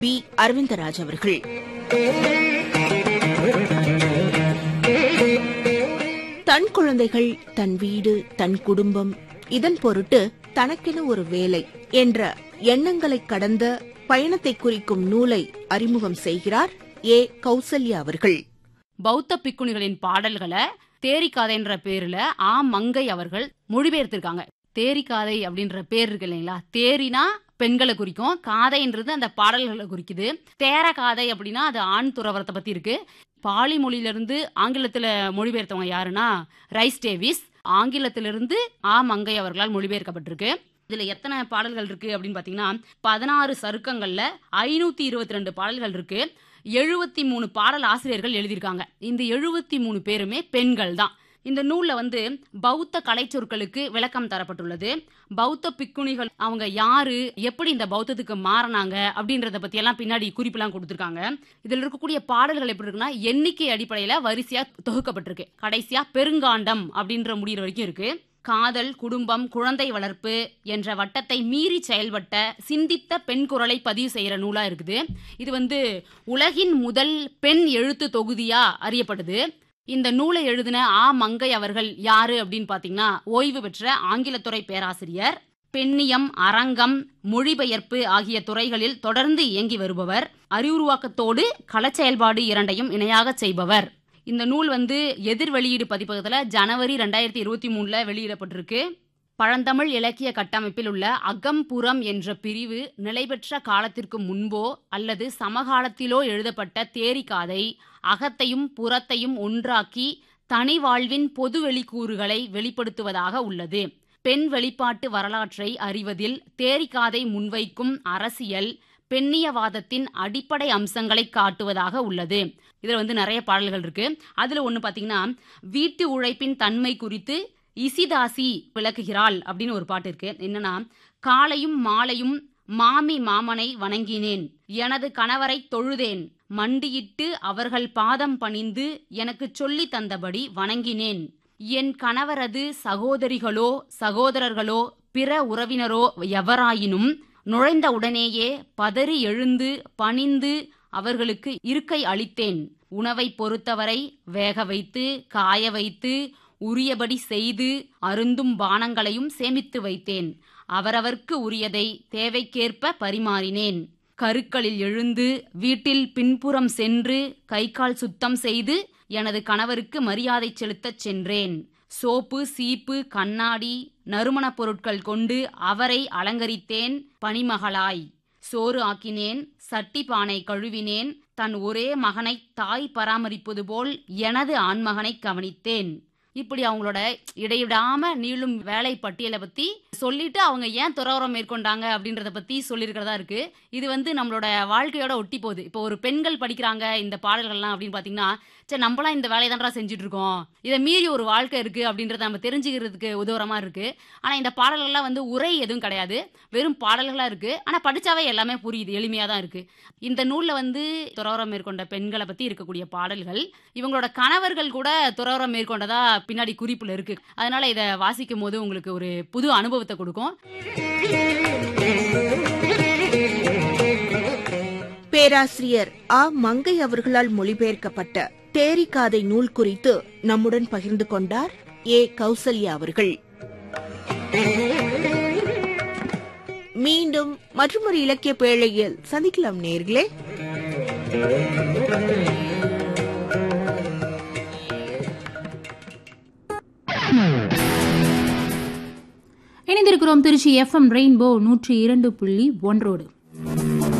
B Aravindraj அவர்கள் தன் குழந்தைகள் தன் வீடு தன் குடும்பம் இதன் பொருட்டு தனக்கென ஒரு வேலை என்ற எண்ணங்களை கடந்த பயணத்தை குறிக்கும் நூலை அறிமுகம் செய்கிறார் ஏ கௌசல்யா அவர்கள் பௌத்த பிக்குணிகளின் பாடல்களை தேரிக்காதைன்ற பேர்ல ஆ மங்கை அவர்கள் மொழிபெயர்த்திருக்காங்க தேரிக்காதை அப்படின்ற பேர் இருக்கு இல்லைங்களா தேரினா பெண்களை குறிக்கும் காதைன்றது அந்த பாடல்களை குறிக்குது தேர காதை அப்படின்னா அது ஆண் துறவரத்தை பத்தி இருக்கு பாலி மொழியிலிருந்து ஆங்கிலத்துல மொழிபெயர்த்தவங்க யாருன்னா ரைஸ் டேவிஸ் ஆங்கிலத்திலிருந்து ஆ மங்கை அவர்களால் மொழிபெயர்க்கப்பட்டிருக்கு இதுல எத்தனை பாடல்கள் இருக்கு அப்படின்னு பாத்தீங்கன்னா பதினாறு சருக்கங்கள்ல ஐநூத்தி இருபத்தி ரெண்டு பாடல்கள் இருக்கு எழுபத்தி மூணு பாடல் ஆசிரியர்கள் எழுதியிருக்காங்க இந்த எழுபத்தி மூணு பேருமே பெண்கள் தான் இந்த நூல்ல வந்து பௌத்த கலைச்சொற்களுக்கு விளக்கம் தரப்பட்டுள்ளது பௌத்த பிக்குணிகள் அவங்க யாரு எப்படி இந்த பௌத்தத்துக்கு மாறினாங்க அப்படின்றத பத்தி எல்லாம் பின்னாடி குறிப்பெல்லாம் கொடுத்துருக்காங்க இதுல இருக்கக்கூடிய பாடல்கள் எப்படி இருக்குன்னா எண்ணிக்கை அடிப்படையில வரிசையா தொகுக்கப்பட்டிருக்கு கடைசியா பெருங்காண்டம் அப்படின்ற முடிகிற வரைக்கும் இருக்கு காதல் குடும்பம் குழந்தை வளர்ப்பு என்ற வட்டத்தை மீறி செயல்பட்ட சிந்தித்த பெண் குரலை பதிவு செய்யற நூலா இருக்குது இது வந்து உலகின் முதல் பெண் எழுத்து தொகுதியா அறியப்படுது இந்த நூலை எழுதின ஆ மங்கை அவர்கள் யாரு அப்படின்னு பாத்தீங்கன்னா ஓய்வு பெற்ற ஆங்கிலத்துறை பேராசிரியர் பெண்ணியம் அரங்கம் மொழிபெயர்ப்பு ஆகிய துறைகளில் தொடர்ந்து இயங்கி வருபவர் அறிவுருவாக்கத்தோடு களச்செயல்பாடு இரண்டையும் இணையாக செய்பவர் இந்த நூல் வந்து எதிர் வெளியீடு பதிப்பகத்தில் ஜனவரி ரெண்டாயிரத்தி இருபத்தி மூணுல வெளியிடப்பட்டிருக்கு பழந்தமிழ் இலக்கிய கட்டமைப்பில் உள்ள அகம்புறம் என்ற பிரிவு நிலைபெற்ற காலத்திற்கு முன்போ அல்லது சமகாலத்திலோ எழுதப்பட்ட தேரிக்காதை அகத்தையும் புறத்தையும் ஒன்றாக்கி தனி வாழ்வின் பொது வெளிக்கூறுகளை வெளிப்படுத்துவதாக உள்ளது பெண் வெளிப்பாட்டு வரலாற்றை அறிவதில் தேரிக்காதை முன்வைக்கும் அரசியல் பெண்ணியவாதத்தின் அடிப்படை அம்சங்களை காட்டுவதாக உள்ளது இதுல வந்து நிறைய பாடல்கள் இருக்கு அதுல ஒண்ணு பாத்தீங்கன்னா வீட்டு உழைப்பின் தன்மை குறித்து இசிதாசி விளக்குகிறாள் அப்படின்னு ஒரு பாட்டு இருக்கு என்னன்னா காலையும் மாலையும் மாமி மாமனை வணங்கினேன் எனது கணவரை தொழுதேன் மண்டியிட்டு அவர்கள் பாதம் பணிந்து எனக்கு சொல்லி தந்தபடி வணங்கினேன் என் கணவரது சகோதரிகளோ சகோதரர்களோ பிற உறவினரோ எவராயினும் நுழைந்த உடனேயே பதறி எழுந்து பணிந்து அவர்களுக்கு இருக்கை அளித்தேன் உணவை பொறுத்தவரை வேக வைத்து காய வைத்து உரியபடி செய்து அருந்தும் பானங்களையும் சேமித்து வைத்தேன் அவரவர்க்கு உரியதை தேவைக்கேற்ப பரிமாறினேன் கருக்களில் எழுந்து வீட்டில் பின்புறம் சென்று கை கால் சுத்தம் செய்து எனது கணவருக்கு மரியாதை செலுத்தச் சென்றேன் சோப்பு சீப்பு கண்ணாடி நறுமணப் பொருட்கள் கொண்டு அவரை அலங்கரித்தேன் பணிமகளாய் சோறு ஆக்கினேன் சட்டி பானை கழுவினேன் தன் ஒரே மகனை தாய் பராமரிப்பது போல் எனது ஆண்மகனை கவனித்தேன் இப்படி அவங்களோட இடைவிடாம நீளும் வேலை பட்டியலை பத்தி சொல்லிட்டு அவங்க ஏன் துறவரம் மேற்கொண்டாங்க அப்படின்றத பத்தி சொல்லியிருக்கிறதா இருக்கு இது வந்து நம்மளோட வாழ்க்கையோட ஒட்டி போகுது இப்போ ஒரு பெண்கள் படிக்கிறாங்க இந்த பாடல்கள்லாம் அப்படின்னு பாத்தீங்கன்னா சரி நம்மளாம் இந்த வேலையை தான்டா செஞ்சுட்டு இருக்கோம் இதை மீறி ஒரு வாழ்க்கை இருக்கு அப்படின்றத நம்ம தெரிஞ்சுக்கிறதுக்கு உதவுறமா இருக்கு ஆனா இந்த பாடல்கள்லாம் வந்து உரை எதுவும் கிடையாது வெறும் பாடல்களா இருக்கு ஆனா படிச்சாவே எல்லாமே புரியுது எளிமையா தான் இருக்கு இந்த நூல்ல வந்து துறவரம் மேற்கொண்ட பெண்களை பத்தி இருக்கக்கூடிய பாடல்கள் இவங்களோட கணவர்கள் கூட துறவரம் மேற்கொண்டதா பின்னாடி குறிப்புல இருக்கு அதனால இதை வாசிக்கும் போது உங்களுக்கு ஒரு புது அனுபவத்தை கொடுக்கும் பேராசிரியர் ஆ மங்கை அவர்களால் மொழிபெயர்க்கப்பட்ட தேரிக்காதை நூல் குறித்து நம்முடன் பகிர்ந்து கொண்டார் ஏ கௌசல்யா அவர்கள் மீண்டும் மற்றொரு இலக்கிய பேழையில் சந்திக்கலாம் நேர்களே இணைந்திருக்கிறோம் திருச்சி எஃப்எம் ரெயின்போ நூற்றி இரண்டு புள்ளி ஒன்றோடு